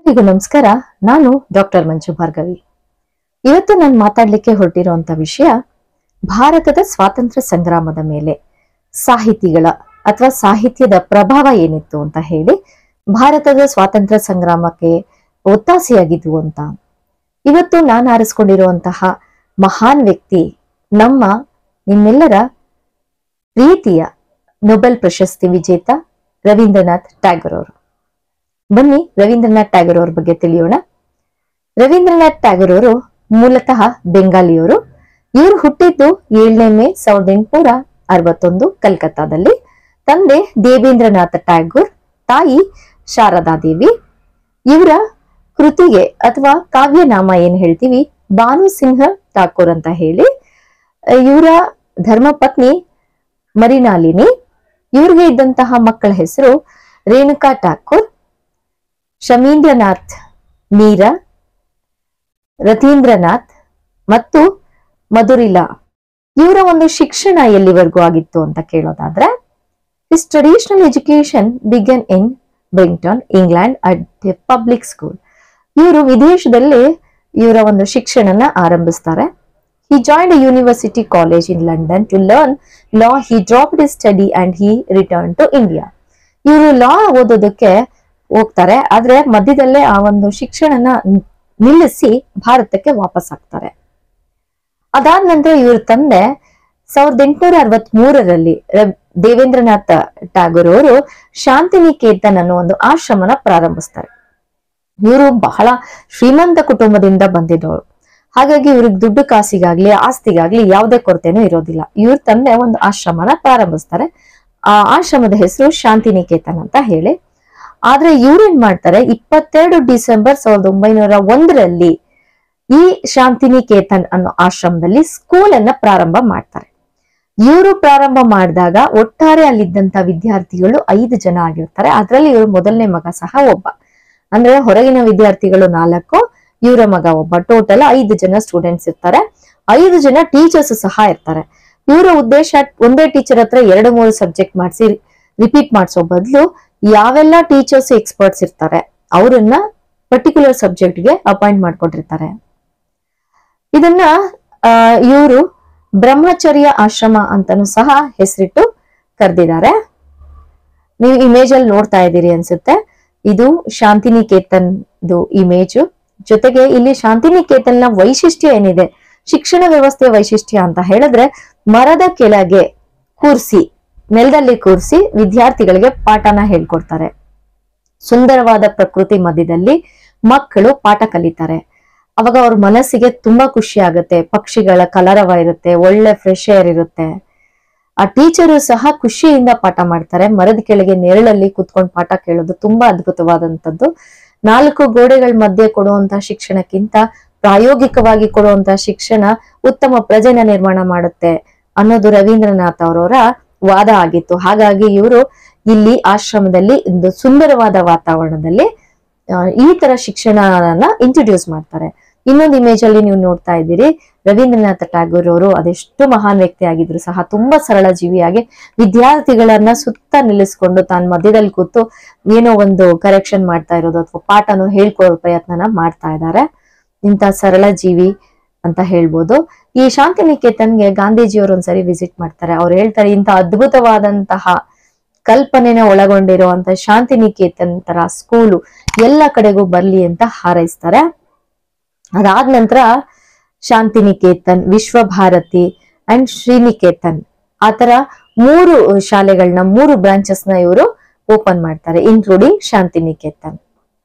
ಎಲ್ಲರಿಗೂ ನಮಸ್ಕಾರ ನಾನು ಡಾಕ್ಟರ್ ಮಂಜು ಭಾರ್ಗವಿ ಇವತ್ತು ನಾನು ಮಾತಾಡ್ಲಿಕ್ಕೆ ಹೊರಟಿರುವಂತ ವಿಷಯ ಭಾರತದ ಸ್ವಾತಂತ್ರ್ಯ ಸಂಗ್ರಾಮದ ಮೇಲೆ ಸಾಹಿತಿಗಳ ಅಥವಾ ಸಾಹಿತ್ಯದ ಪ್ರಭಾವ ಏನಿತ್ತು ಅಂತ ಹೇಳಿ ಭಾರತದ ಸ್ವಾತಂತ್ರ್ಯ ಸಂಗ್ರಾಮಕ್ಕೆ ಒತ್ತಾಸೆಯಾಗಿದ್ವು ಅಂತ ಇವತ್ತು ನಾನು ಆರಿಸ್ಕೊಂಡಿರುವಂತಹ ಮಹಾನ್ ವ್ಯಕ್ತಿ ನಮ್ಮ ನಿಮ್ಮೆಲ್ಲರ ಪ್ರೀತಿಯ ನೊಬೆಲ್ ಪ್ರಶಸ್ತಿ ವಿಜೇತ ರವೀಂದ್ರನಾಥ್ ಟ್ಯಾಗೋರ್ ಅವರು ಬನ್ನಿ ರವೀಂದ್ರನಾಥ್ ಟ್ಯಾಗೋರ್ ಅವ್ರ ಬಗ್ಗೆ ತಿಳಿಯೋಣ ರವೀಂದ್ರನಾಥ್ ಟ್ಯಾಗೋರ್ ಅವರು ಮೂಲತಃ ಬೆಂಗಾಲಿಯವರು ಇವರು ಹುಟ್ಟಿದ್ದು ಏಳನೇ ಮೇ ಸಾವಿರದ ಎಂಟುನೂರ ಅರವತ್ತೊಂದು ಕಲ್ಕತ್ತಾದಲ್ಲಿ ತಂದೆ ದೇವೇಂದ್ರನಾಥ ಟ್ಯಾಗೋರ್ ತಾಯಿ ಶಾರದಾ ದೇವಿ ಇವರ ಕೃತಿಗೆ ಅಥವಾ ಕಾವ್ಯನಾಮ ಏನ್ ಹೇಳ್ತೀವಿ ಭಾನು ಸಿಂಹ ಠಾಕೂರ್ ಅಂತ ಹೇಳಿ ಇವರ ಧರ್ಮಪತ್ನಿ ಮರಿನಾಲಿನಿ ಇವ್ರಿಗೆ ಇದ್ದಂತಹ ಮಕ್ಕಳ ಹೆಸರು ರೇಣುಕಾ ಠಾಕೂರ್ ಶಮೀಂದ್ರನಾಥ್ ಮೀರಾ ರತೀಂದ್ರನಾಥ್ ಮತ್ತು ಮಧುರಿಲಾ ಇವರ ಒಂದು ಶಿಕ್ಷಣ ಎಲ್ಲಿವರೆಗೂ ಆಗಿತ್ತು ಅಂತ ಕೇಳೋದಾದ್ರೆ his traditional education began in Brighton England at public school ಇವರು ವಿದೇಶದಲ್ಲಿ ಇವರ ಒಂದು ಶಿಕ್ಷಣನ ಆರಂಭಿಸ್ತಾರೆ he joined university college in London to learn law he dropped study and he return to India ಇವರು ಲಾ ಓದೋದಕ್ಕೆ ಹೋಗ್ತಾರೆ ಆದ್ರೆ ಮಧ್ಯದಲ್ಲೇ ಆ ಒಂದು ಶಿಕ್ಷಣನ ನಿಲ್ಲಿಸಿ ಭಾರತಕ್ಕೆ ವಾಪಸ್ ಆಗ್ತಾರೆ ಅದಾದ ನಂತರ ಇವ್ರ ತಂದೆ ಸಾವಿರದ ಎಂಟುನೂರ ಅರವತ್ ಮೂರರಲ್ಲಿ ದೇವೇಂದ್ರನಾಥ ಟ್ಯಾಗೋರ್ ಅವರು ಶಾಂತಿನಿಕೇತನ್ ಅನ್ನೋ ಒಂದು ಆಶ್ರಮನ ಪ್ರಾರಂಭಿಸ್ತಾರೆ ಇವರು ಬಹಳ ಶ್ರೀಮಂತ ಕುಟುಂಬದಿಂದ ಬಂದಿದ್ದವರು ಹಾಗಾಗಿ ಇವ್ರಿಗೆ ದುಡ್ಡು ಕಾಸಿಗಾಗ್ಲಿ ಆಸ್ತಿಗಾಗ್ಲಿ ಯಾವುದೇ ಕೊರತೆನೂ ಇರೋದಿಲ್ಲ ಇವ್ರ ತಂದೆ ಒಂದು ಆಶ್ರಮನ ಪ್ರಾರಂಭಿಸ್ತಾರೆ ಆ ಆಶ್ರಮದ ಹೆಸರು ಶಾಂತಿನಿಕೇತನ್ ಅಂತ ಹೇಳಿ ಆದ್ರೆ ಇವ್ರೇನ್ ಮಾಡ್ತಾರೆ ಇಪ್ಪತ್ತೆರಡು ಡಿಸೆಂಬರ್ ಸಾವಿರದ ಒಂಬೈನೂರ ಒಂದರಲ್ಲಿ ಈ ಶಾಂತಿನಿಕೇತನ್ ಅನ್ನೋ ಆಶ್ರಮದಲ್ಲಿ ಸ್ಕೂಲ್ ಅನ್ನ ಪ್ರಾರಂಭ ಮಾಡ್ತಾರೆ ಇವರು ಪ್ರಾರಂಭ ಮಾಡಿದಾಗ ಒಟ್ಟಾರೆ ಅಲ್ಲಿದ್ದಂತ ವಿದ್ಯಾರ್ಥಿಗಳು ಐದು ಜನ ಆಗಿರ್ತಾರೆ ಅದರಲ್ಲಿ ಇವರು ಮೊದಲನೇ ಮಗ ಸಹ ಒಬ್ಬ ಅಂದ್ರೆ ಹೊರಗಿನ ವಿದ್ಯಾರ್ಥಿಗಳು ನಾಲ್ಕು ಇವರ ಮಗ ಒಬ್ಬ ಟೋಟಲ್ ಐದು ಜನ ಸ್ಟೂಡೆಂಟ್ಸ್ ಇರ್ತಾರೆ ಐದು ಜನ ಟೀಚರ್ಸ್ ಸಹ ಇರ್ತಾರೆ ಇವರ ಉದ್ದೇಶ ಒಂದೇ ಟೀಚರ್ ಹತ್ರ ಎರಡು ಮೂರು ಸಬ್ಜೆಕ್ಟ್ ಮಾಡಿಸಿ ರಿಪೀಟ್ ಮಾಡಿಸೋ ಬದಲು ಯಾವೆಲ್ಲ ಟೀಚರ್ಸ್ ಎಕ್ಸ್ಪರ್ಟ್ಸ್ ಇರ್ತಾರೆ ಅವರನ್ನ ಪರ್ಟಿಕ್ಯುಲರ್ ಸಬ್ಜೆಕ್ಟ್ಗೆ ಅಪಾಯಿಂಟ್ ಮಾಡ್ಕೊಂಡಿರ್ತಾರೆ ಇದನ್ನ ಇವರು ಬ್ರಹ್ಮಚರ್ಯ ಆಶ್ರಮ ಅಂತಾನು ಸಹ ಹೆಸರಿಟ್ಟು ಕರೆದಿದ್ದಾರೆ ನೀವು ಇಮೇಜ್ ಅಲ್ಲಿ ನೋಡ್ತಾ ಇದ್ದೀರಿ ಅನ್ಸುತ್ತೆ ಇದು ಶಾಂತಿನಿಕೇತನ್ದು ಇಮೇಜ್ ಜೊತೆಗೆ ಇಲ್ಲಿ ಶಾಂತಿನಿಕೇತನ್ನ ವೈಶಿಷ್ಟ್ಯ ಏನಿದೆ ಶಿಕ್ಷಣ ವ್ಯವಸ್ಥೆಯ ವೈಶಿಷ್ಟ್ಯ ಅಂತ ಹೇಳಿದ್ರೆ ಮರದ ಕೆಳಗೆ ಕೂರ್ಸಿ ನೆಲದಲ್ಲಿ ಕೂರಿಸಿ ವಿದ್ಯಾರ್ಥಿಗಳಿಗೆ ಪಾಠನ ಹೇಳ್ಕೊಡ್ತಾರೆ ಸುಂದರವಾದ ಪ್ರಕೃತಿ ಮಧ್ಯದಲ್ಲಿ ಮಕ್ಕಳು ಪಾಠ ಕಲಿತಾರೆ ಅವಾಗ ಅವ್ರ ಮನಸ್ಸಿಗೆ ತುಂಬಾ ಖುಷಿ ಆಗುತ್ತೆ ಪಕ್ಷಿಗಳ ಕಲರವ ಇರುತ್ತೆ ಒಳ್ಳೆ ಫ್ರೆಶ್ ಏರ್ ಇರುತ್ತೆ ಆ ಟೀಚರು ಸಹ ಖುಷಿಯಿಂದ ಪಾಠ ಮಾಡ್ತಾರೆ ಮರದ ಕೆಳಗೆ ನೆರಳಲ್ಲಿ ಕುತ್ಕೊಂಡು ಪಾಠ ಕೇಳೋದು ತುಂಬಾ ಅದ್ಭುತವಾದಂಥದ್ದು ನಾಲ್ಕು ಗೋಡೆಗಳ ಮಧ್ಯೆ ಕೊಡುವಂತಹ ಶಿಕ್ಷಣಕ್ಕಿಂತ ಪ್ರಾಯೋಗಿಕವಾಗಿ ಕೊಡುವಂತಹ ಶಿಕ್ಷಣ ಉತ್ತಮ ಪ್ರಜೆನ ನಿರ್ಮಾಣ ಮಾಡುತ್ತೆ ಅನ್ನೋದು ರವೀಂದ್ರನಾಥ್ ಅವರವರ ವಾದ ಆಗಿತ್ತು ಹಾಗಾಗಿ ಇವರು ಇಲ್ಲಿ ಆಶ್ರಮದಲ್ಲಿ ಒಂದು ಸುಂದರವಾದ ವಾತಾವರಣದಲ್ಲಿ ಈ ತರ ಶಿಕ್ಷಣನ ಇಂಟ್ರೊಡ್ಯೂಸ್ ಮಾಡ್ತಾರೆ ಇನ್ನೊಂದು ಇಮೇಜ್ ಅಲ್ಲಿ ನೀವು ನೋಡ್ತಾ ಇದ್ದೀರಿ ರವೀಂದ್ರನಾಥ ಟ್ಯಾಗೋರ್ ಅವರು ಅದೆಷ್ಟು ಮಹಾನ್ ವ್ಯಕ್ತಿ ಆಗಿದ್ರು ಸಹ ತುಂಬಾ ಸರಳ ಜೀವಿಯಾಗಿ ವಿದ್ಯಾರ್ಥಿಗಳನ್ನ ಸುತ್ತ ನಿಲ್ಲಿಸ್ಕೊಂಡು ತಾನು ಮಧ್ಯದಲ್ಲಿ ಕೂತು ಏನೋ ಒಂದು ಕರೆಕ್ಷನ್ ಮಾಡ್ತಾ ಇರೋದು ಅಥವಾ ಪಾಠನು ಹೇಳ್ಕೊಡೋ ಪ್ರಯತ್ನನ ಮಾಡ್ತಾ ಇದ್ದಾರೆ ಇಂಥ ಸರಳ ಜೀವಿ ಅಂತ ಹೇಳ್ಬೋದು ಈ ಶಾಂತಿನಿಕೇತನ್ಗೆ ಗಾಂಧೀಜಿಯವರು ಒಂದ್ಸರಿ ವಿಸಿಟ್ ಮಾಡ್ತಾರೆ ಅವ್ರು ಹೇಳ್ತಾರೆ ಇಂಥ ಅದ್ಭುತವಾದಂತಹ ಕಲ್ಪನೆನ ಒಳಗೊಂಡಿರುವಂತ ಶಾಂತಿನಿಕೇತನ್ ತರ ಸ್ಕೂಲು ಎಲ್ಲ ಕಡೆಗೂ ಬರ್ಲಿ ಅಂತ ಹಾರೈಸ್ತಾರೆ ಅದಾದ ನಂತರ ಶಾಂತಿನಿಕೇತನ್ ವಿಶ್ವಭಾರತಿ ಅಂಡ್ ಶ್ರೀನಿಕೇತನ್ ಆತರ ಮೂರು ಶಾಲೆಗಳನ್ನ ಮೂರು ಬ್ರಾಂಚಸ್ ನ ಇವರು ಓಪನ್ ಮಾಡ್ತಾರೆ ಇನ್ಕ್ಲೂಡಿಂಗ್ ಶಾಂತಿನಿಕೇತನ್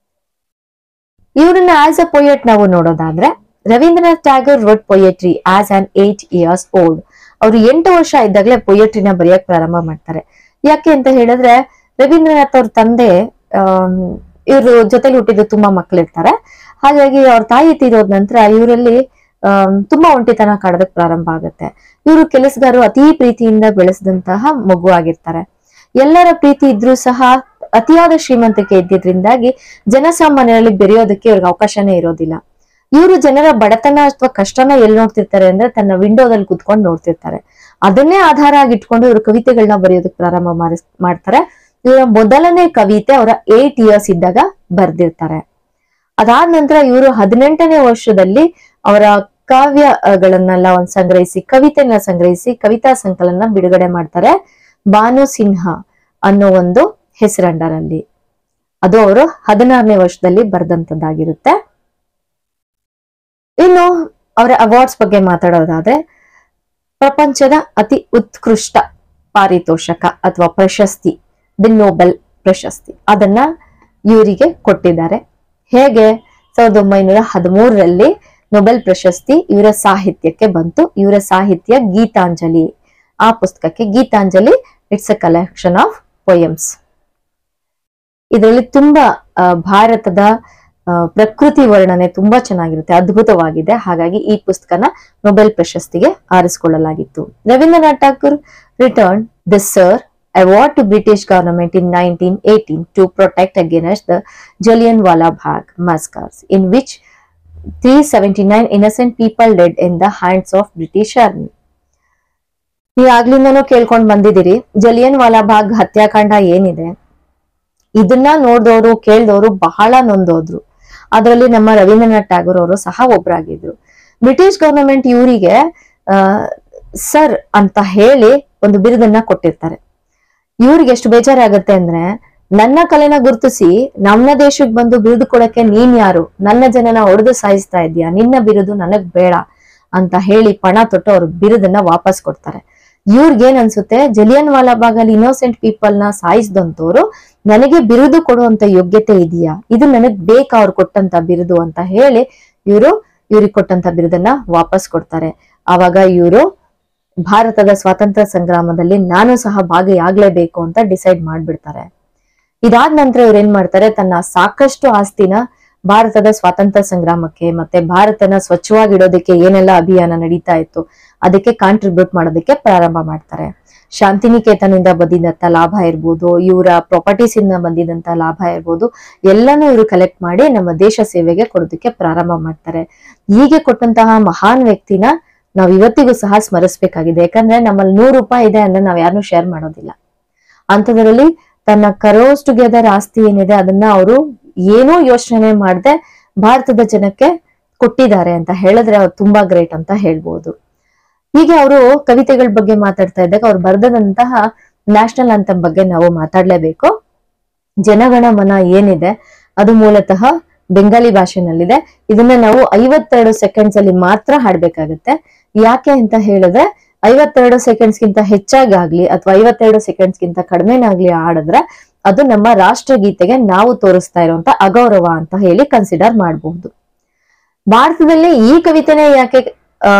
ಇವ್ರನ್ನ ಆಸ್ ಅ ಪೊಯೆಟ್ ನಾವು ನೋಡೋದಾದ್ರೆ Rabindranath Tagore wrote poetry as an eight years old ಅವ್ರು ಎಂಟು ವರ್ಷ ಇದ್ದಾಗಲೇ ಪೊಯೆಟ್ರಿನ ಬರೆಯಕ್ ಪ್ರಾರಂಭ ಮಾಡ್ತಾರೆ ಯಾಕೆ ಅಂತ ಹೇಳಿದ್ರೆ ರವೀಂದ್ರನಾಥ್ ಅವ್ರ ತಂದೆ ಇವ್ರ ಜೊತೆಲಿ ಹುಟ್ಟಿದ ತುಂಬಾ ಮಕ್ಳಿರ್ತಾರೆ ಹಾಗಾಗಿ ಅವ್ರ ತಾಯಿ ತೀರೋದ್ ನಂತರ ಇವರಲ್ಲಿ ತುಂಬಾ ಒಂಟಿತನ ಕಾಡೋದಕ್ ಪ್ರಾರಂಭ ಆಗುತ್ತೆ ಇವರು ಕೆಲಸಗಾರರು ಅತಿ ಪ್ರೀತಿಯಿಂದ ಬೆಳೆಸಿದಂತಹ ಮಗು ಆಗಿರ್ತಾರೆ ಎಲ್ಲರ ಪ್ರೀತಿ ಇದ್ರೂ ಸಹ ಅತಿಯಾದ ಶ್ರೀಮಂತಿಕೆ ಇದ್ದಿದ್ರಿಂದಾಗಿ ಜನಸಾಮಾನ್ಯರಲ್ಲಿ ಬೆರೆಯೋದಕ್ಕೆ ಇವ್ರಿಗೆ ಅವಕಾಶನೇ ಇರೋದಿಲ್ಲ ಇವರು ಜನರ ಬಡತನ ಅಥವಾ ಕಷ್ಟನ ಎಲ್ಲಿ ನೋಡ್ತಿರ್ತಾರೆ ಅಂದ್ರೆ ತನ್ನ ವಿಂಡೋದಲ್ಲಿ ಕುತ್ಕೊಂಡು ನೋಡ್ತಿರ್ತಾರೆ ಅದನ್ನೇ ಆಧಾರ ಆಗಿಟ್ಕೊಂಡು ಇವರು ಕವಿತೆಗಳನ್ನ ಬರೆಯೋದಕ್ಕೆ ಪ್ರಾರಂಭ ಮಾಡಿಸ್ ಮಾಡ್ತಾರೆ ಇವರ ಮೊದಲನೇ ಕವಿತೆ ಅವರ ಏಟ್ ಇಯರ್ಸ್ ಇದ್ದಾಗ ಬರ್ದಿರ್ತಾರೆ ಅದಾದ ನಂತರ ಇವರು ಹದಿನೆಂಟನೇ ವರ್ಷದಲ್ಲಿ ಅವರ ಕಾವ್ಯಗಳನ್ನೆಲ್ಲ ಒಂದು ಸಂಗ್ರಹಿಸಿ ಕವಿತೆನ ಸಂಗ್ರಹಿಸಿ ಕವಿತಾ ಸಂಕಲನ ಬಿಡುಗಡೆ ಮಾಡ್ತಾರೆ ಬಾನು ಸಿನ್ಹಾ ಅನ್ನೋ ಒಂದು ಹೆಸರಂಡರಲ್ಲಿ ಅದು ಅವರು ಹದಿನಾರನೇ ವರ್ಷದಲ್ಲಿ ಬರೆದಂತದ್ದಾಗಿರುತ್ತೆ ಇನ್ನು ಅವರ ಅವಾರ್ಡ್ಸ್ ಬಗ್ಗೆ ಮಾತಾಡೋದಾದ್ರೆ ಪ್ರಪಂಚದ ಅತಿ ಉತ್ಕೃಷ್ಟ ಪಾರಿತೋಷಕ ಅಥವಾ ಪ್ರಶಸ್ತಿ ದಿ ನೋಬೆಲ್ ಪ್ರಶಸ್ತಿ ಅದನ್ನ ಇವರಿಗೆ ಕೊಟ್ಟಿದ್ದಾರೆ ಹೇಗೆ ಸಾವಿರದ ಒಂಬೈನೂರ ಹದಿಮೂರರಲ್ಲಿ ನೊಬೆಲ್ ಪ್ರಶಸ್ತಿ ಇವರ ಸಾಹಿತ್ಯಕ್ಕೆ ಬಂತು ಇವರ ಸಾಹಿತ್ಯ ಗೀತಾಂಜಲಿ ಆ ಪುಸ್ತಕಕ್ಕೆ Gitanjali it's a collection of poems ಇದರಲ್ಲಿ ತುಂಬಾ ಆ, ಭಾರತದ ಆ, ಪ್ರಕೃತಿ ವರ್ಣನೆ ತುಂಬಾ ಚೆನ್ನಾಗಿರುತ್ತೆ ಅದ್ಭುತವಾಗಿದೆ ಹಾಗಾಗಿ ಈ ಪುಸ್ತಕನ ನೊಬೆಲ್ ಪ್ರಶಸ್ತಿಗೆ ಆರಿಸಿಕೊಳ್ಳಲಾಗಿತ್ತು Rabindranath Thakur return the sir award to British government in 1918 to protect against the Jallianwala Bagh massacres, in which 379 innocent people died in the hands of British army. ನೀವು ಆಗ್ಲಿಂದನೂ ಕೇಳ್ಕೊಂಡ್ ಬಂದಿದ್ದೀರಿ ಜಲಿಯನ್ ವಾಲಾ ಬಾಗ್ ಹತ್ಯಾಕಾಂಡ ಏನಿದೆ ಇದನ್ನ ನೋಡಿದವರು ಕೇಳ್ದವರು ಬಹಳ ನೊಂದೋದ್ರು ಅದರಲ್ಲಿ ನಮ್ಮ ರವೀಂದ್ರನಾಥ್ ಟ್ಯಾಗೋರ್ ಅವರು ಸಹ ಒಬ್ಬರಾಗಿದ್ರು ಬ್ರಿಟಿಷ್ ಗವರ್ನಮೆಂಟ್ ಇವರಿಗೆ ಸರ್ ಅಂತ ಹೇಳಿ ಒಂದು ಬಿರುದನ್ನ ಕೊಟ್ಟಿರ್ತಾರೆ ಇವ್ರಿಗೆ ಎಷ್ಟು ಬೇಜಾರಾಗತ್ತೆ ಅಂದ್ರೆ ನನ್ನ ಕಲೆನ ಗುರುತಿಸಿ ನಮ್ಮ ದೇಶಕ್ಕೆ ಬಂದು ಬಿರುದು ಕೊಡಕ್ಕೆ ನೀನ್ ಯಾರು ನನ್ನ ಜನನ ಹೊಡೆದು ಸಾಯಿಸ್ತಾ ಇದೀಯ ನಿನ್ನ ಬಿರುದು ನನಗ್ ಬೇಡ ಅಂತ ಹೇಳಿ ಪಣ ತೊಟ್ಟು ಅವ್ರ ಬಿರುದನ್ನ ವಾಪಸ್ ಕೊಡ್ತಾರೆ ಇವ್ರಿಗೇನ್ ಅನ್ಸುತ್ತೆ ಜಲಿಯನ್ ವಾಲಾ ಬಾಗಲ್ಲಿ ಇನ್ನೋಸೆಂಟ್ ಪೀಪಲ್ ನ ಸಾಯಿಸಿದಂತವ್ರು ನನಗೆ ಬಿರುದು ಕೊಡುವಂತ ಯೋಗ್ಯತೆ ಇದೆಯಾ ಇದು ನನಗ್ ಬೇಕಾ ಅವ್ರು ಕೊಟ್ಟಂತ ಬಿರುದು ಅಂತ ಹೇಳಿ ಇವರು ಇವ್ರಿಗೆ ಕೊಟ್ಟಂತ ಬಿರುದನ್ನ ವಾಪಸ್ ಕೊಡ್ತಾರೆ ಆವಾಗ ಇವರು ಭಾರತದ ಸ್ವಾತಂತ್ರ್ಯ ಸಂಗ್ರಾಮದಲ್ಲಿ ನಾನು ಸಹ ಭಾಗಿಯಾಗ್ಲೇಬೇಕು ಅಂತ ಡಿಸೈಡ್ ಮಾಡ್ಬಿಡ್ತಾರೆ ಇದಾದ ನಂತರ ಇವ್ರು ಏನ್ ಮಾಡ್ತಾರೆ ತನ್ನ ಸಾಕಷ್ಟು ಆಸ್ತಿನ ಭಾರತದ ಸ್ವಾತಂತ್ರ್ಯ ಸಂಗ್ರಾಮಕ್ಕೆ ಮತ್ತೆ ಭಾರತನ ಸ್ವಚ್ಛವಾಗಿಡೋದಕ್ಕೆ ಏನೆಲ್ಲ ಅಭಿಯಾನ ನಡೀತಾ ಇತ್ತು ಅದಕ್ಕೆ ಕಾಂಟ್ರಿಬ್ಯೂಟ್ ಮಾಡೋದಕ್ಕೆ ಪ್ರಾರಂಭ ಮಾಡ್ತಾರೆ ಶಾಂತಿನಿಕೇತನಿಂದ ಬಂದಿದ್ದಂತ ಲಾಭ ಇರ್ಬೋದು ಇವರ ಪ್ರಾಪರ್ಟೀಸ್ ಇಂದ ಬಂದಿದ್ದಂತ ಲಾಭ ಇರ್ಬೋದು ಎಲ್ಲಾನು ಇವರು ಕಲೆಕ್ಟ್ ಮಾಡಿ ನಮ್ಮ ದೇಶ ಸೇವೆಗೆ ಕೊಡೋದಕ್ಕೆ ಪ್ರಾರಂಭ ಮಾಡ್ತಾರೆ ಹೀಗೆ ಕೊಟ್ಟಂತಹ ಮಹಾನ್ ವ್ಯಕ್ತಿನ ನಾವ್ ಇವತ್ತಿಗೂ ಸಹ ಸ್ಮರಿಸ್ಬೇಕಾಗಿದೆ ಯಾಕಂದ್ರೆ ನಮ್ಮಲ್ಲಿ ನೂರು ರೂಪಾಯಿ ಇದೆ ಅಂದ್ರೆ ನಾವ್ ಯಾರನ್ನೂ ಶೇರ್ ಮಾಡೋದಿಲ್ಲ ಅಂಥದ್ರಲ್ಲಿ ತನ್ನ ಕರೋಸ್ ಟುಗೆದರ್ ಆಸ್ತಿ ಏನಿದೆ ಅದನ್ನ ಅವರು ಏನೂ ಯೋಚನೆ ಮಾಡದೆ ಭಾರತದ ಜನಕ್ಕೆ ಕೊಟ್ಟಿದ್ದಾರೆ ಅಂತ ಹೇಳಿದ್ರೆ ಅವ್ರು ತುಂಬಾ ಗ್ರೇಟ್ ಅಂತ ಹೇಳ್ಬೋದು ಹೀಗೆ ಅವರು ಕವಿತೆಗಳ ಬಗ್ಗೆ ಮಾತಾಡ್ತಾ ಇದ್ದಾಗ ಅವ್ರು ಬರೆದಂತಹ ನ್ಯಾಷನಲ್ ಅಂತಮ್ ಬಗ್ಗೆ ನಾವು ಮಾತಾಡ್ಲೇಬೇಕು ಜನಗಣ ಮನ ಏನಿದೆ ಅದು ಮೂಲತಃ ಬೆಂಗಾಲಿ ಭಾಷೆನಲ್ಲಿದೆ ಇದನ್ನ ನಾವು ಐವತ್ತೆರಡು ಸೆಕೆಂಡ್ಸ್ ಅಲ್ಲಿ ಮಾತ್ರ ಹಾಡ್ಬೇಕಾಗತ್ತೆ ಯಾಕೆ ಅಂತ ಹೇಳಿದ್ರೆ ಐವತ್ತೆರಡು ಸೆಕೆಂಡ್ಸ್ ಗಿಂತ ಹೆಚ್ಚಾಗಿ ಆಗ್ಲಿ ಅಥವಾ ಐವತ್ತೆರಡು ಸೆಕೆಂಡ್ಸ್ ಗಿಂತ ಕಡಿಮೆನಾಗ್ಲಿ ಆಡಿದ್ರೆ ಅದು ನಮ್ಮ ರಾಷ್ಟ್ರಗೀತೆಗೆ ನಾವು ತೋರಿಸ್ತಾ ಇರುವಂತ ಅಗೌರವ ಅಂತ ಹೇಳಿ ಕನ್ಸಿಡರ್ ಮಾಡಬಹುದು ಭಾರತದಲ್ಲಿ ಈ ಕವಿತೆನೇ ಯಾಕೆ ಆ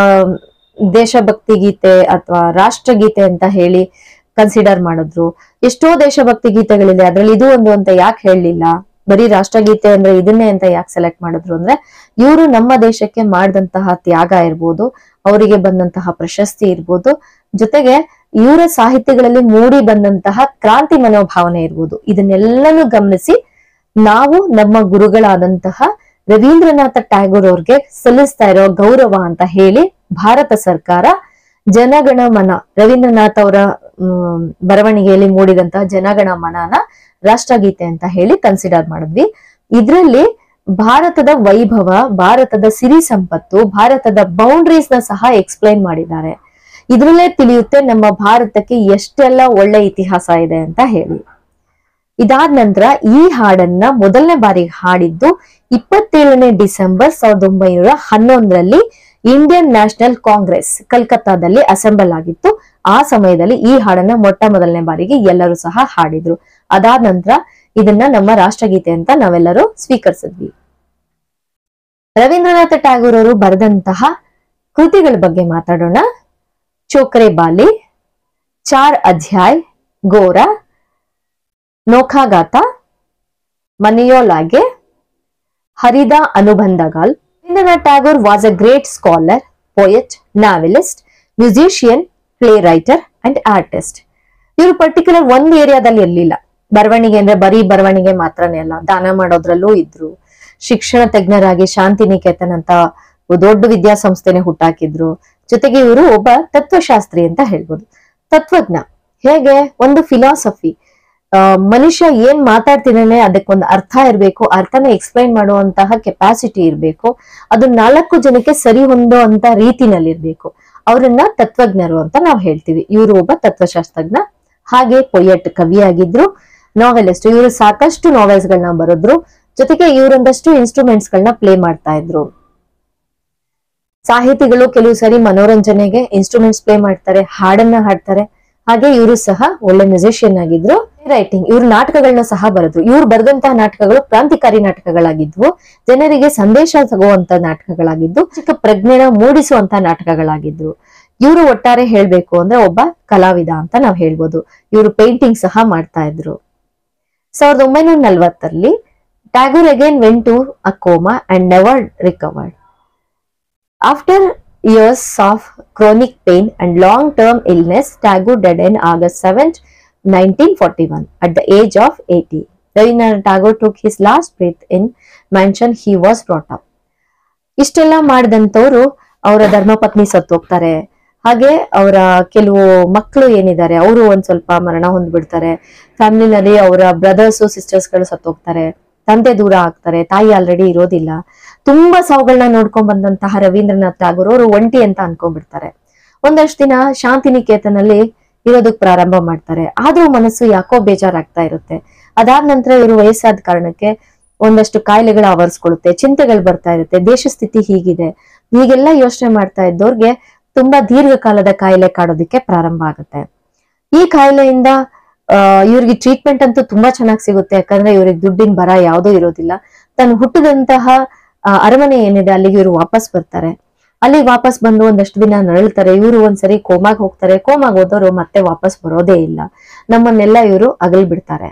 ದೇಶಭಕ್ತಿ ಗೀತೆ ಅಥವಾ ರಾಷ್ಟ್ರಗೀತೆ ಅಂತ ಹೇಳಿ ಕನ್ಸಿಡರ್ ಮಾಡಿದ್ರು ಎಷ್ಟೋ ದೇಶಭಕ್ತಿ ಗೀತೆಗಳಿದೆ ಅದ್ರಲ್ಲಿ ಇದು ಒಂದು ಅಂತ ಯಾಕೆ ಹೇಳಲಿಲ್ಲ ಬರೀ ರಾಷ್ಟ್ರಗೀತೆ ಅಂದ್ರೆ ಇದನ್ನೇ ಅಂತ ಯಾಕೆ ಸೆಲೆಕ್ಟ್ ಮಾಡಿದ್ರು ಅಂದ್ರೆ ಇವರು ನಮ್ಮ ದೇಶಕ್ಕೆ ಮಾಡಿದಂತಹ ತ್ಯಾಗ ಇರ್ಬೋದು ಅವರಿಗೆ ಬಂದಂತಹ ಪ್ರಶಸ್ತಿ ಇರ್ಬೋದು ಜೊತೆಗೆ ಇವರ ಸಾಹಿತ್ಯಗಳಲ್ಲಿ ಮೂಡಿ ಬಂದಂತಹ ಕ್ರಾಂತಿ ಮನೋಭಾವನೆ ಇರ್ಬೋದು ಇದನ್ನೆಲ್ಲನೂ ಗಮನಿಸಿ ನಾವು ನಮ್ಮ ಗುರುಗಳಾದಂತಹ ರವೀಂದ್ರನಾಥ ಟ್ಯಾಗೋರ್ ಅವ್ರಿಗೆ ಸಲ್ಲಿಸ್ತಾ ಇರೋ ಗೌರವ ಅಂತ ಹೇಳಿ ಭಾರತ ಸರ್ಕಾರ ಜನಗಣ ಮನ ರವೀಂದ್ರನಾಥ್ ಅವರ ಮ್, ಬರವಣಿಗೆಯಲ್ಲಿ ಮೂಡಿದಂತಹ ಜನಗಣ ಮನನ ರಾಷ್ಟ್ರಗೀತೆ ಅಂತ ಹೇಳಿ ಕನ್ಸಿಡರ್ ಮಾಡಿದ್ವಿ ಇದ್ರಲ್ಲಿ ಭಾರತದ ವೈಭವ ಭಾರತದ ಸಿರಿ ಸಂಪತ್ತು ಭಾರತದ ಬೌಂಡ್ರೀಸ್ ನ ಸಹ ಎಕ್ಸ್ಪ್ಲೈನ್ ಮಾಡಿದ್ದಾರೆ ಇದ್ರಲ್ಲೇ ತಿಳಿಯುತ್ತೆ ನಮ್ಮ ಭಾರತಕ್ಕೆ ಎಷ್ಟೆಲ್ಲ ಒಳ್ಳೆ ಇತಿಹಾಸ ಇದೆ ಅಂತ ಹೇಳಿ ಇದಾದ ನಂತರ ಈ ಹಾಡನ್ನ ಮೊದಲನೇ ಬಾರಿಗೆ ಹಾಡಿದ್ದು ಇಪ್ಪತ್ತೇಳನೇ ಡಿಸೆಂಬರ್ ಸಾವಿರದ ಒಂಬೈನೂರ ಹನ್ನೊಂದರಲ್ಲಿ ಇಂಡಿಯನ್ ನ್ಯಾಷನಲ್ ಕಾಂಗ್ರೆಸ್ ಕಲ್ಕತ್ತಾದಲ್ಲಿ ಅಸೆಂಬಲ್ ಆಗಿತ್ತು ಆ ಸಮಯದಲ್ಲಿ ಈ ಹಾಡನ್ನ ಮೊಟ್ಟ ಮೊದಲನೇ ಬಾರಿಗೆ ಎಲ್ಲರೂ ಸಹ ಹಾಡಿದ್ರು ಅದಾದ ನಂತರ ಇದನ್ನ ನಮ್ಮ ರಾಷ್ಟ್ರಗೀತೆ ಅಂತ ನಾವೆಲ್ಲರೂ ಸ್ವೀಕರಿಸಿದ್ವಿ ರವೀಂದ್ರನಾಥ ಟ್ಯಾಗೋರ್ ಅವರು ಬರೆದಂತಹ ಕೃತಿಗಳ ಬಗ್ಗೆ ಮಾತಾಡೋಣ ಚೋಕ್ರೆ ಬಾಲಿ ಚಾರ್ ಅಧ್ಯಾಯ್ ಗೋರ ನೋಖಾಗಾತ ಮನೆಯೋಲಾಗೆ ಹರಿದ ಅನುಬಂಧಗಾಲ್ Rabindranath Tagore was a great scholar poet novelist musician play writer and artist ಇವರು ಪರ್ಟಿಕ್ಯುಲರ್ ಒಂದು ಏರಿಯಾದಲ್ಲಿ ಇರ್ಲಿಲ್ಲ ಬರವಣಿಗೆ ಅಂದ್ರೆ ಬರೀ ಬರವಣಿಗೆ ಮಾತ್ರನೇ ಅಲ್ಲ ದಾನ ಮಾಡೋದ್ರಲ್ಲೂ ಇದ್ರು ಶಿಕ್ಷಣ ತಜ್ಞರಾಗಿ ಶಾಂತಿನಿಕೇತನ್ ಅಂತ ದೊಡ್ಡ ವಿದ್ಯಾಸಂಸ್ಥೆನೆ ಹುಟ್ಟಾಕಿದ್ರು ಜೊತೆಗೆ ಇವರು ಒಬ್ಬ ತತ್ವಶಾಸ್ತ್ರಿ ಅಂತ ಹೇಳ್ಬೋದು ತತ್ವಜ್ಞ ಹೇಗೆ ಒಂದು ಫಿಲಾಸಫಿ ಆ, ಮನುಷ್ಯ ಏನ್ ಮಾತಾಡ್ತಿದ್ದಾನೆ ಅದಕ್ಕೊಂದು ಅರ್ಥ ಇರಬೇಕು ಅರ್ಥನ ಎಕ್ಸ್ಪ್ಲೈನ್ ಮಾಡುವಂತಹ ಕೆಪಾಸಿಟಿ ಇರಬೇಕು ಅದು ನಾಲ್ಕು ಜನಕ್ಕೆ ಸರಿ ಹೊಂದೋ ಅಂತ ರೀತಿನಲ್ಲಿ ಇರ್ಬೇಕು ಅವರನ್ನ ತತ್ವಜ್ಞರು ಅಂತ ನಾವು ಹೇಳ್ತೀವಿ ಇವರು ಒಬ್ಬ ತತ್ವಶಾಸ್ತ್ರಜ್ಞ ಹಾಗೆ ಪೊಯಟ್ ಕವಿಯಾಗಿದ್ರು ನಾವೆಲಿಸ್ಟ್ ಇವರು ಸಾಕಷ್ಟು ನಾವೆಲ್ಸ್ ಗಳನ್ನ ಬರೆದ್ರು ಜೊತೆಗೆ ಇವರೊಂದಷ್ಟು ಇನ್ಸ್ಟ್ರೂಮೆಂಟ್ಸ್ ಗಳನ್ನ ಪ್ಲೇ ಮಾಡ್ತಾ ಇದ್ರು ಸಾಹಿತಿಗಳು ಕೆಲವು ಸರಿ ಮನೋರಂಜನೆಗೆ ಇನ್ಸ್ಟ್ರೂಮೆಂಟ್ಸ್ ಪ್ಲೇ ಮಾಡ್ತಾರೆ ಹಾಡನ್ನ ಹಾಡ್ತಾರೆ ಹಾಗೆ ಇವರು ಸಹ ಒಳ್ಳೆ ಮ್ಯೂಸಿಷಿಯನ್ ಆಗಿದ್ರು ರೈಟಿಂಗ್ ಇವರು ನಾಟಕಗಳನ್ನ ಸಹ ಬರೆದ್ರು ಇವ್ರು ಬರೆದಂತಹ ನಾಟಕಗಳು ಕ್ರಾಂತಿಕಾರಿ ನಾಟಕಗಳಾಗಿದ್ವು ಜನರಿಗೆ ಸಂದೇಶ ತಗುವಂತ ನಾಟಕಗಳಾಗಿದ್ದು ಚಿಕ್ಕ ಪ್ರಜ್ಞೆನ ಮೂಡಿಸುವಂತ ನಾಟಕಗಳಾಗಿದ್ರು ಇವರು ಒಟ್ಟಾರೆ ಹೇಳ್ಬೇಕು ಅಂದ್ರೆ ಒಬ್ಬ ಕಲಾವಿದ ಅಂತ ನಾವ್ ಹೇಳ್ಬೋದು ಇವರು ಪೇಂಟಿಂಗ್ ಸಹ ಮಾಡ್ತಾ ಇದ್ರು ಸಾವಿರದ ಒಂಬೈನೂರ ನಲ್ವತ್ತರಲ್ಲಿ Tagore again went to a coma and never recovered after years of chronic pain and long-term illness, Tagore died on August 7th, 1941, at the age of 80. Rabindranath Tagore took his last breath in mansion he was brought up. ಇಷ್ಟೆಲ್ಲ ಮಾಡಿದಂಥವ್ರು ಅವರ ಧರ್ಮಪತ್ನಿ ಸತ್ತೋಗ್ತಾರೆ ಹಾಗೆ ಅವರ ಕೆಲವು ಮಕ್ಕಳು ಏನಿದ್ದಾರೆ ಅವರು ಒಂದ್ ಸ್ವಲ್ಪ ಮರಣ ಹೊಂದ್ಬಿಡ್ತಾರೆ ಫ್ಯಾಮಿಲಿನಲ್ಲಿ ಅವರ ಬ್ರದರ್ಸ್ ಸಿಸ್ಟರ್ಸ್ಗಳು ಸತ್ತೋಗ್ತಾರೆ ತಂದೆ ದೂರ ಆಗ್ತಾರೆ ತಾಯಿ ಆಲ್ರೆಡಿ ಇರೋದಿಲ್ಲ ತುಂಬಾ ಸಾವುಗಳನ್ನ ನೋಡ್ಕೊಂಡ್ ಬಂದಂತಹ ರವೀಂದ್ರನಾಥ್ ಟಾಗೂರ್ ಅವರು ಒಂಟಿ ಅಂತ ಅನ್ಕೊಂಡ್ಬಿಡ್ತಾರೆ ಒಂದಷ್ಟು ದಿನ ಶಾಂತಿನಿಕೇತನಲ್ಲಿ ಇರೋದಕ್ ಪ್ರಾರಂಭ ಮಾಡ್ತಾರೆ ಆದ್ರೂ ಮನಸ್ಸು ಯಾಕೋ ಬೇಜಾರಾಗ್ತಾ ಇರುತ್ತೆ ಅದಾದ ನಂತರ ಇವರು ವಯಸ್ಸಾದ ಕಾರಣಕ್ಕೆ ಒಂದಷ್ಟು ಕಾಯಿಲೆಗಳು ಆವರಿಸ್ಕೊಳ್ಳುತ್ತೆ ಚಿಂತೆಗಳು ಬರ್ತಾ ಇರುತ್ತೆ ದೇಶ ಸ್ಥಿತಿ ಹೀಗಿದೆ ಹೀಗೆಲ್ಲ ಯೋಚನೆ ಮಾಡ್ತಾ ಇದ್ದವ್ರಿಗೆ ತುಂಬಾ ದೀರ್ಘಕಾಲದ ಕಾಯಿಲೆ ಕಾಡೋದಕ್ಕೆ ಪ್ರಾರಂಭ ಆಗುತ್ತೆ ಈ ಕಾಯಿಲೆಯಿಂದ ಆ, ಇವ್ರಿಗೆ ಟ್ರೀಟ್ಮೆಂಟ್ ಅಂತೂ ತುಂಬಾ ಚೆನ್ನಾಗಿ ಸಿಗುತ್ತೆ ಯಾಕಂದ್ರೆ ಇವ್ರಿಗೆ ದುಡ್ಡಿನ ಬರ ಯಾವುದೂ ಇರೋದಿಲ್ಲ ತಾನು ಹುಟ್ಟಿದಂತಹ ಆ, ಅರಮನೆ ಏನಿದೆ ಅಲ್ಲಿಗೆ ಇವರು ವಾಪಸ್ ಬರ್ತಾರೆ ಅಲ್ಲಿ ವಾಪಸ್ ಬಂದು ಒಂದಷ್ಟು ದಿನ ನರಳ್ತಾರೆ ಇವರು ಒಂದ್ಸರಿ ಕೋಮಾಗ್ ಹೋಗ್ತಾರೆ ಕೋಮಾಗ್ ಹೋದವರು ಮತ್ತೆ ವಾಪಸ್ ಬರೋದೇ ಇಲ್ಲ ನಮ್ಮನ್ನೆಲ್ಲ ಇವರು ಅಗಲ್ ಬಿಡ್ತಾರೆ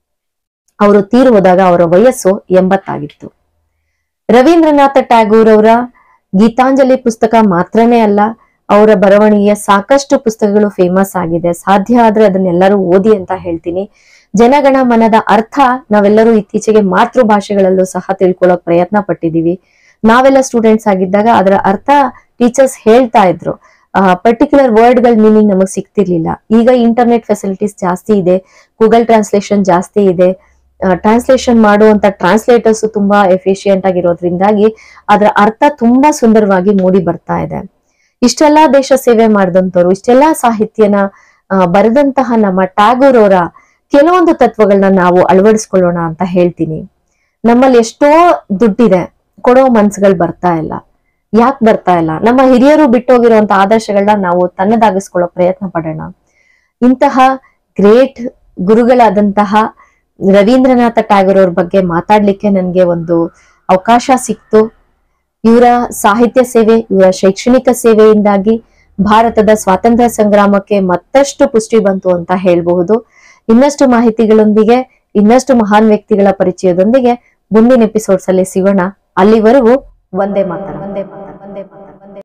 ಅವರು ತೀರು ಹೋದಾಗ ಅವರ ವಯಸ್ಸು ಎಂಬತ್ತಾಗಿತ್ತು ರವೀಂದ್ರನಾಥ ಟ್ಯಾಗೂರ್ ಅವರ ಗೀತಾಂಜಲಿ ಪುಸ್ತಕ ಮಾತ್ರನೇ ಅಲ್ಲ ಅವರ ಬರವಣಿಗೆಯ ಸಾಕಷ್ಟು ಪುಸ್ತಕಗಳು ಫೇಮಸ್ ಆಗಿದೆ ಸಾಧ್ಯ ಆದ್ರೆ ಅದನ್ನೆಲ್ಲರೂ ಓದಿ ಅಂತ ಹೇಳ್ತೀನಿ ಜನಗಣ ಮನದ ಅರ್ಥ ನಾವೆಲ್ಲರೂ ಇತ್ತೀಚೆಗೆ ಮಾತೃ ಭಾಷೆಗಳಲ್ಲೂ ಸಹ ತಿಳ್ಕೊಳ್ಳೋಕ್ ಪ್ರಯತ್ನ ಪಟ್ಟಿದೀವಿ ನಾವೆಲ್ಲ ಸ್ಟೂಡೆಂಟ್ಸ್ ಆಗಿದ್ದಾಗ ಅದರ ಅರ್ಥ ಟೀಚರ್ಸ್ ಹೇಳ್ತಾ ಇದ್ರು ಪರ್ಟಿಕ್ಯುಲರ್ ವರ್ಡ್ ಗಳ ಮೀನಿಂಗ್ ನಮಗ್ ಸಿಗ್ತಿರ್ಲಿಲ್ಲ ಈಗ ಇಂಟರ್ನೆಟ್ ಫೆಸಿಲಿಟೀಸ್ ಜಾಸ್ತಿ ಇದೆ ಗೂಗಲ್ ಟ್ರಾನ್ಸ್ಲೇಷನ್ ಜಾಸ್ತಿ ಇದೆ ಟ್ರಾನ್ಸ್ಲೇಷನ್ ಮಾಡುವಂತ ಟ್ರಾನ್ಸ್ಲೇಟರ್ಸ್ ತುಂಬಾ ಎಫಿಷಿಯಂಟ್ ಆಗಿರೋದ್ರಿಂದಾಗಿ ಅದರ ಅರ್ಥ ತುಂಬಾ ಸುಂದರವಾಗಿ ಮೂಡಿ ಬರ್ತಾ ಇದೆ ಇಷ್ಟೆಲ್ಲಾ ದೇಶ ಸೇವೆ ಮಾಡಿದಂತವ್ರು ಇಷ್ಟೆಲ್ಲಾ ಸಾಹಿತ್ಯನ ಆ, ಬರೆದಂತಹ ನಮ್ಮ ಟ್ಯಾಗೂರ್ ಅವರ ಕೆಲವೊಂದು ತತ್ವಗಳನ್ನ ನಾವು ಅಳವಡಿಸ್ಕೊಳ್ಳೋಣ ಅಂತ ಹೇಳ್ತೀನಿ ನಮ್ಮಲ್ಲಿ ಎಷ್ಟೋ ದುಡ್ಡಿದೆ ಕೊಡೋ ಮನ್ಸುಗಳು ಬರ್ತಾ ಇಲ್ಲ ಯಾಕೆ ಬರ್ತಾ ಇಲ್ಲ ನಮ್ಮ ಹಿರಿಯರು ಬಿಟ್ಟೋಗಿರುವಂತ ಆದರ್ಶಗಳನ್ನ ನಾವು ತನ್ನದಾಗಿಸ್ಕೊಳ್ಳೋ ಪ್ರಯತ್ನ ಪಡೋಣ ಇಂತಹ ಗ್ರೇಟ್ ಗುರುಗಳಾದಂತಹ ರವೀಂದ್ರನಾಥ ಟ್ಯಾಗೂರ್ ಅವ್ರ ಬಗ್ಗೆ ಮಾತಾಡ್ಲಿಕ್ಕೆ ನನಗೆ ಒಂದು ಅವಕಾಶ ಸಿಕ್ತು ಇವರ ಸಾಹಿತ್ಯ ಸೇವೆ ಇವರ ಶೈಕ್ಷಣಿಕ ಸೇವೆಯಿಂದಾಗಿ ಭಾರತದ ಸ್ವಾತಂತ್ರ್ಯ ಸಂಗ್ರಾಮಕ್ಕೆ ಮತ್ತಷ್ಟು ಪುಷ್ಟಿ ಬಂತು ಅಂತ ಹೇಳಬಹುದು ಇನ್ನಷ್ಟು ಮಾಹಿತಿಗಳೊಂದಿಗೆ ಇನ್ನಷ್ಟು ಮಹಾನ್ ವ್ಯಕ್ತಿಗಳ ಪರಿಚಯದೊಂದಿಗೆ ಮುಂದಿನ ಎಪಿಸೋಡ್ಸ್ ಅಲ್ಲಿ ಸಿಗೋಣ ಅಲ್ಲಿವರೆಗೂ ಒಂದೇ ಮಾತರ ಒಂದೇ ಮಾತರ